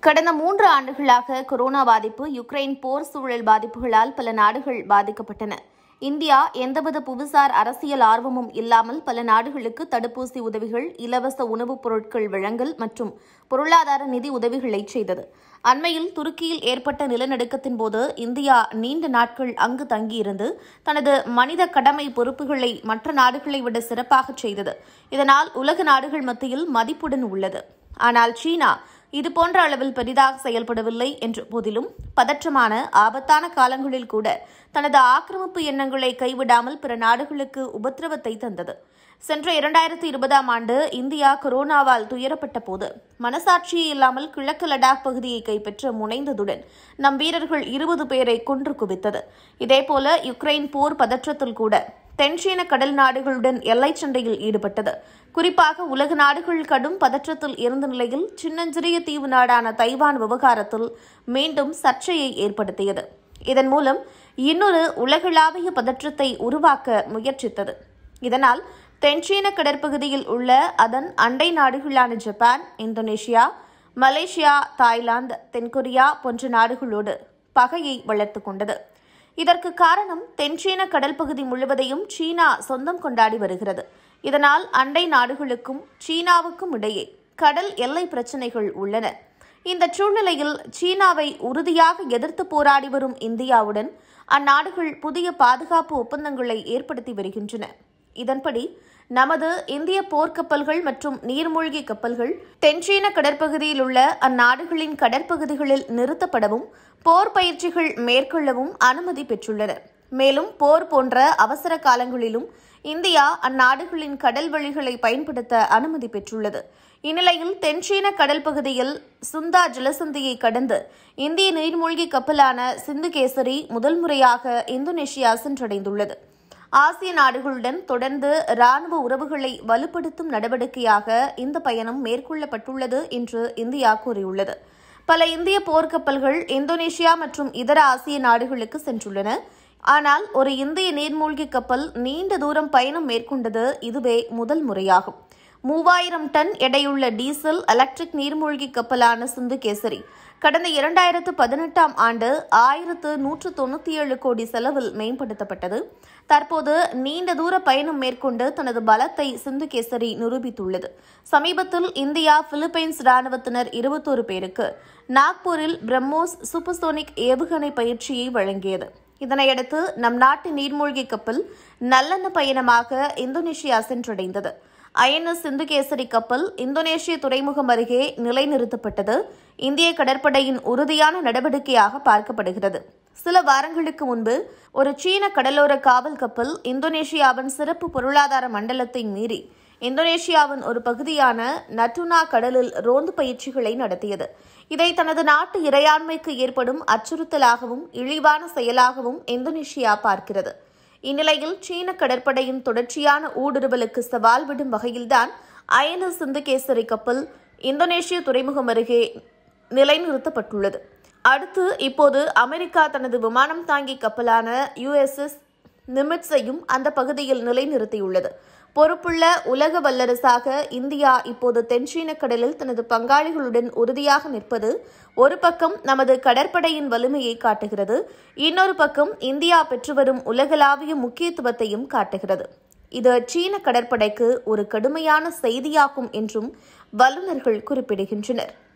கடந்த மூன்று ஆண்டுகளாக கொரோனா பாதிப்பு யுக்ரைன் போர் சூழல் பாதிப்புகளால் பல நாடுகள் பாதிக்கப்பட்டன இந்தியா எந்தவித புவிசார் அரசியல் ஆர்வமும் இல்லாமல் பல நாடுகளுக்கு தடுப்பூசி உதவிகள் இலவச உணவுப் பொருட்கள் வழங்கல் மற்றும் பொருளாதார நிதி உதவிகளை செய்தது அண்மையில் துருக்கியில் ஏற்பட்ட நிலநடுக்கத்தின் போது இந்தியா நீண்ட நாட்கள் அங்கு தங்கியிருந்து தனது மனித கடமை பொறுப்புகளை மற்ற நாடுகளை விட சிறப்பாக செய்தது இதனால் உலக நாடுகள் மத்தியில் மதிப்புடன் உள்ளது ஆனால் சீனா இதுபோன்ற அளவில் பெரிதாக செயல்படவில்லை என்ற போதிலும் பதற்றமான ஆபத்தான காலங்களில் கூட தனது ஆக்கிரமிப்பு எண்ணங்களை கைவிடாமல் பிற நாடுகளுக்கு உபத்திரவத்தை தந்தது சென்ற இரண்டாயிரத்தி இருபதாம் ஆண்டு இந்தியா கொரோனாவால் துயரப்பட்ட போது மனசாட்சியே இல்லாமல் கிழக்கு லடாக் பகுதியை கைப்பற்ற முனைந்ததுடன் நம் வீரர்கள் இருபது பேரை கொன்று குவித்தது இதேபோல யுக்ரைன் போர் பதற்றத்தில் கூட தென்சீன கடல் நாடுகளுடன் எல்லை சண்டையில் ஈடுபட்டது குறிப்பாக உலக நாடுகள் கடும் பதற்றத்தில் இருந்த நிலையில் சின்னஞ்சிறிய தீவு நாடான தைவான் விவகாரத்தில் மீண்டும் சர்ச்சையை ஏற்படுத்தியது இதன் மூலம் இன்னொரு உலகளாவிய பதற்றத்தை உருவாக்க முயற்சித்தது இதனால் தென்சீன கடற்பகுதியில் உள்ள அதன் அண்டை நாடுகளான ஜப்பான் இந்தோனேஷியா மலேசியா தாய்லாந்து தென்கொரியா போன்ற நாடுகளோடு பகையை வளர்த்துக் கொண்டது இதற்கு காரணம் தென்சீன கடல் பகுதி முழுவதையும் சீனா சொந்தம் கொண்டாடி வருகிறது இதனால் அண்டை நாடுகளுக்கும் சீனாவுக்கும் இடையே கடல் எல்லை பிரச்சினைகள் உள்ளன இந்த சூழ்நிலையில் சீனாவை உறுதியாக எதிர்த்து போராடி வரும் இந்தியாவுடன் அந்நாடுகள் புதிய பாதுகாப்பு ஒப்பந்தங்களை ஏற்படுத்தி வருகின்றன இதன்படி நமது இந்திய போர்க்கப்பல்கள் மற்றும் நீர்மூழ்கி கப்பல்கள் தென்சீன கடற்பகுதியில் உள்ள அந்நாடுகளின் கடற்பகுதிகளில் நிறுத்தப்படவும் போர் பயிற்சிகள் மேற்கொள்ளவும் அனுமதி பெற்றுள்ளன மேலும் போர் போன்ற அவசர காலங்களிலும் இந்தியா அந்நாடுகளின் கடல் வழிகளை பயன்படுத்த அனுமதி பெற்றுள்ளது இந்நிலையில் தென்சீன கடல் பகுதியில் சுந்தா ஜலசந்தியை கடந்து இந்திய நீர்மூழ்கி கப்பலான சிந்துகேசரி முதல் முறையாக இந்தோனேஷியா சென்றடைந்துள்ளது ஆசிய நாடுகளுடன் தொடர்ந்து ராணுவ உறவுகளை வலுப்படுத்தும் நடவடிக்கையாக இந்த பயணம் மேற்கொள்ளப்பட்டுள்ளது என்று இந்தியா கூறியுள்ளது பல இந்திய போர்க்கப்பல்கள் இந்தோனேஷியா மற்றும் இதர ஆசிய நாடுகளுக்கு சென்றுள்ளன ஆனால் ஒரு இந்திய நீர்மூழ்கி கப்பல் நீண்ட தூரம் பயணம் மேற்கொண்டது இதுவே முதல் முறையாகும் மூவாயிரம் டன் எடையுள்ள டீசல் எலக்ட்ரிக் நீர்மூழ்கி கப்பலான சிந்துகேசரி கடந்த இரண்டாயிரத்து பதினெட்டாம் ஆண்டு ஆயிரத்து நூற்று தொண்ணூற்றி ஏழு கோடி செலவில் மேம்படுத்தப்பட்டது தற்போது நீண்ட தூர பயணம் மேற்கொண்டு தனது பலத்தை சிந்துகேசரி நிரூபித்துள்ளது சமீபத்தில் இந்தியா பிலிப்பைன்ஸ் ராணுவத்தினர் இருபத்தோரு பேருக்கு நாக்பூரில் பிரம்மோஸ் சூப்பர்சோனிக் ஏவுகணை பயிற்சியை வழங்கியது இதனையடுத்து நம் நாட்டு நீர்மூழ்கி கப்பல் நல்லெண்ண பயணமாக இந்தோனேஷியா சென்றடைந்தது ஐஎன்எஸ் சிந்துகேசரி கப்பல் இந்தோனேஷிய துறைமுகம் அருகே நிலைநிறுத்தப்பட்டது இந்திய கடற்படையின் உறுதியான நடவடிக்கையாக பார்க்கப்படுகிறது சில வாரங்களுக்கு முன்பு ஒரு சீன கடலோர காவல் கப்பல் இந்தோனேஷியாவின் சிறப்பு பொருளாதார மண்டலத்தை மீறி இந்தோனேஷியாவின் ஒரு பகுதியான நட்டுனா கடலில் ரோந்து பயிற்சிகளை நடத்தியது இதை தனது நாட்டு இறையாண்மைக்கு ஏற்படும் அச்சுறுத்தலாகவும் இழிவான செயலாகவும் இந்தோனேஷியா பார்க்கிறது இந்நிலையில் சீன கடற்படையின் தொடர்ச்சியான ஊடுருவலுக்கு சவால் விடும் வகையில்தான் ஐஎன்எஸ் சிந்துகேசரி கப்பல் இந்தோனேஷிய துறைமுகம் அருகே நிலைநிறுத்தப்பட்டுள்ளது அடுத்து இப்போது அமெரிக்கா தனது விமானம் தாங்கி கப்பலான யுஎஸ்எஸ் நிமிட்ஸையும் அந்த பகுதியில் நிலைநிறுத்தியுள்ளது பொறுப்புள்ள உலக வல்லரசாக இந்தியா இப்போது தென்சீன கடலில் தனது பங்காளிகளுடன் உறுதியாக நிற்பது ஒரு பக்கம் நமது கடற்படையின் வலிமையை காட்டுகிறது இன்னொரு பக்கம் இந்தியா பெற்று வரும் உலகளாவிய முக்கியத்துவத்தையும் காட்டுகிறது இது சீன கடற்படைக்கு ஒரு கடுமையான செய்தியாகும் என்றும் வல்லுநர்கள் குறிப்பிடுகின்றனர்